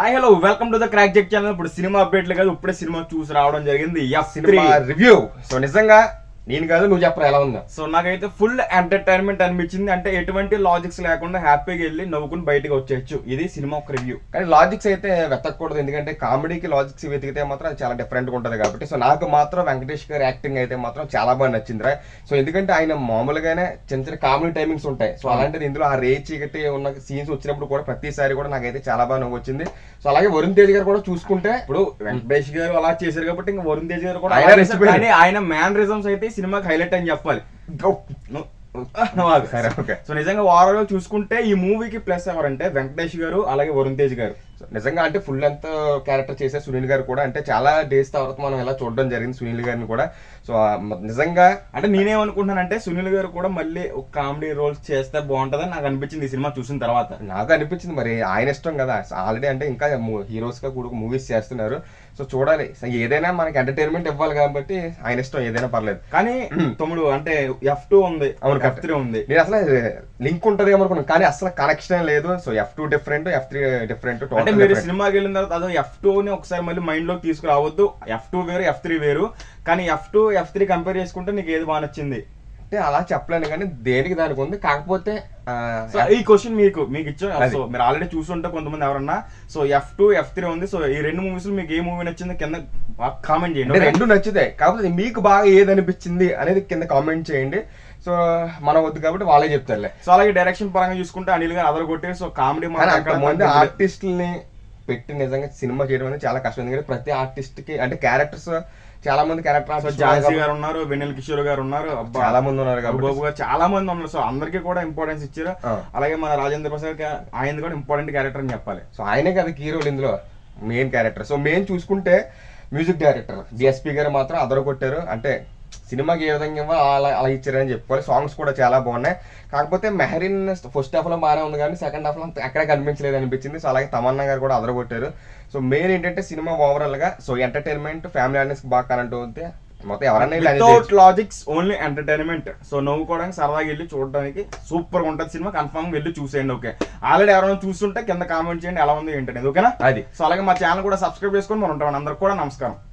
Hi hello welcome to the crack jack channel ఇప్పుడు సినిమా అప్డేట్లు కాదు ఇప్పుడే సినిమా చూసి రావడం జరిగింది ఎఫ్ సినిమా రివ్యూ సో నిజంగా నేను కాదు నువ్వు చెప్పరా ఎలా ఉందా సో నాకైతే ఫుల్ ఎంటర్టైన్మెంట్ అనిపించింది అంటే ఎటువంటి లాజిక్స్ లేకుండా హ్యాపీగా వెళ్ళి నవ్వుకుని బయటకు వచ్చేయచ్చు ఇది సినిమా ఒక రివ్యూ కానీ లాజిక్స్ అయితే వెతకూడదు ఎందుకంటే కామెడీకి లాజిక్స్ వెతికితే మాత్రం అది చాలా డిఫరెంట్ గా ఉంటుంది కాబట్టి సో నాకు మాత్రం వెంకటేష్ గారి యాక్టింగ్ అయితే మాత్రం చాలా బాగా నచ్చిందిరా సో ఎందుకంటే ఆయన మామూలుగానే చిన్న చిన్న కామెడీ టైమింగ్స్ ఉంటాయి సో అలాంటిది ఇందులో ఆ రే చీకటి ఉన్న సీన్స్ వచ్చినప్పుడు కూడా ప్రతిసారి కూడా నాకైతే చాలా బాగా నవ్వు వచ్చింది సో అలాగే వరుణ్ తేజ్ గారు కూడా చూసుకుంటే ఇప్పుడు వెంకటేష్ గారు అలా చేశారు కాబట్టి ఇంకా వరుణ్ తేజ్ గారు కూడా ఆయన అలా చేశారు. రెచ్చిపోయారు. కానీ ఆయన మ్యాన్ రిజమ్స్ అయితే ఈ సినిమాకి హైలైట్ అని చెప్పాలి నువ్వు- నువ్వు ఆగు. సరే ఓకే సో నిజంగా ఓవరాల్ చూసుకుంటే ఈ మూవీకి ప్లస్ ఎవరంటే వెంకటేష్ గారు అలాగే వరుణ్ తేజ్ గారు సో నిజంగా అంటే ఫుల్ లెంత్ క్యారెక్టర్ చేసే సునీల్ గారు కూడా అంటే చాలా డేస్ తర్వాత మనం ఎలా చూడడం జరిగింది సునీల్ గారిని కూడా సో ఆ మ- నిజంగా అంటే నేనేమనుకుంటున్నానంటే సునీల్ గారు కూడా మళ్ళీ ఒక కామెడీ రోల్స్ చేస్తే బాగుంటుందని నాకు అనిపించింది ఈ సినిమా చూసిన తర్వాత నాకు అనిపించింది మరి ఆయన ఇష్టం కదా ఆల్రెడీ అంటే ఇంకా హీరోస్ గా కూడా మూవీస్ చేస్తున్నారు సో చూడాలి సో ఏదైనా మనకి ఎంటర్టైన్మెంట్ ఇవ్వాలి కాబట్టి ఆయన ఇష్టం ఏదైనా పర్లేదు కానీ తమ్ముడు అంటే ఎఫ్ టూ ఉంది అవును, ఎఫ్ త్రీ ఉంది నేను అసలు లింక్ ఉంటది అనుకున్నాను కానీ అసలు కనెక్షన్ లేదు so F two different F three different అంటే మీరు సినిమాకి వెళ్ళిన తర్వాత అదో ఎఫ్ టూ ని ఒకసారి మళ్ళీ మైండ్ లోకి తీసుకురావద్దు ఎఫ్ టూ వేరు ఎఫ్ త్రీ వేరు కానీ F two F three compare చేసుకుంటే నీకు ఏది బాగా నచ్చింది అంటే అలా చెప్పలేను కానీ దేనికి దానికి ఉంది కాకపోతే ఆ, సో ఈ క్వశ్చన్ మీకు మీకు ఇచ్చాం అది. సో మీరు ఆల్రెడీ చూసుంటే కొంతమంది ఎవరన్నా so F two F three ఉంది సో ఈ రెండు మూవీస్ మీకు ఏ మూవీ నచ్చిందో కింద కామెంట్ అంటే చేయండి okay? రెండు నచ్చుతాయి కాకపోతే మీకు బాగా ఏది అనిపించింది అనేది కింద కామెంట్ చేయండి సో మన వద్దు కాబట్టి వాళ్ళే చెప్తారులే సో అలాగే డైరెక్షన్ పరంగా చూసుకుంటే అనిల్ గారు అదర కొట్టారు సో కామెడీ కానీ అంతమంది ఆర్టిస్టుల్ని పెట్టి నిజంగా సినిమా చేయడం అనేది చాలా కష్టం ఎందుకంటే ప్రతి ఆర్టిస్ట్ కి అంటే క్యారెక్టర్స్ చాలా మంది క్యారెక్టర్ సో ఆర్టిస్ట్ ఝాన్సీ గారు ఉన్నారు వెన్నెల కిషోర్ గారు ఉన్నారు అబ్బా. చాలా మంది ఉన్నారు కాబట్టి బాబు గారు చాలా మంది ఉన్నారు సో అందరికీ కూడా ఇంపార్టెన్స్ ఇచ్చారు ఆ. అలాగే మన రాజేంద్ర ప్రసాద్ గా- ఆయనది కూడా ఇంపార్టెంట్ క్యారెక్టర్ అని చెప్పాలి సో ఆయనే కదా హీరోలు ఇందులో మెయిన్ క్యారెక్టర్ సో మెయిన్ చూసుకుంటే మ్యూజిక్ డైరెక్టర్ డిఎస్పి గారు మాత్రం అదర కొట్టారు అంటే సినిమాకి ఏ విధంగా ఇవ్వాలో అలా అలా ఇచ్చారని చెప్పుకోవాలి సాంగ్స్ కూడా చాలా బాగున్నాయి కాకపోతే మెహరిన్ ఫస్ట్ హాఫ్ లో బాగానే ఉంది కానీ సెకండ్ హాఫ్ లో అంత ఎక్కడ కనిపించలేదు అనిపించింది సో అలాగే తమన్నా గారు కూడా అదర కొట్టారు సో మెయిన్ ఏంటంటే సినిమా ఓవరాల్ గా సో ఎంటర్టైన్మెంట్ ఫ్యామిలీ ఆడియన్స్ బాగా కరెంట్ అవుతే మొత్తం ఎవరైనా ఇలా enjoy without logics only entertainment so నవ్వుకోవడానికి సరదాగా వెళ్ళి చూడడానికి సూపర్ ఉంటుంది సినిమా కన్ఫర్మ్ వెళ్ళి చూసేయండి ఓకే ఆల్రెడీ ఎవరైనా చూస్తుంటే కింద కామెంట్ చేయండి ఎలా ఉంది ఏంటనేది ఓకేనా అది సో అలాగే మా ఛానల్ కూడా సబ్స్క్రైబ్ చేసుకొని మనం ఉంటాం అందరికి కూడా నమస్కారం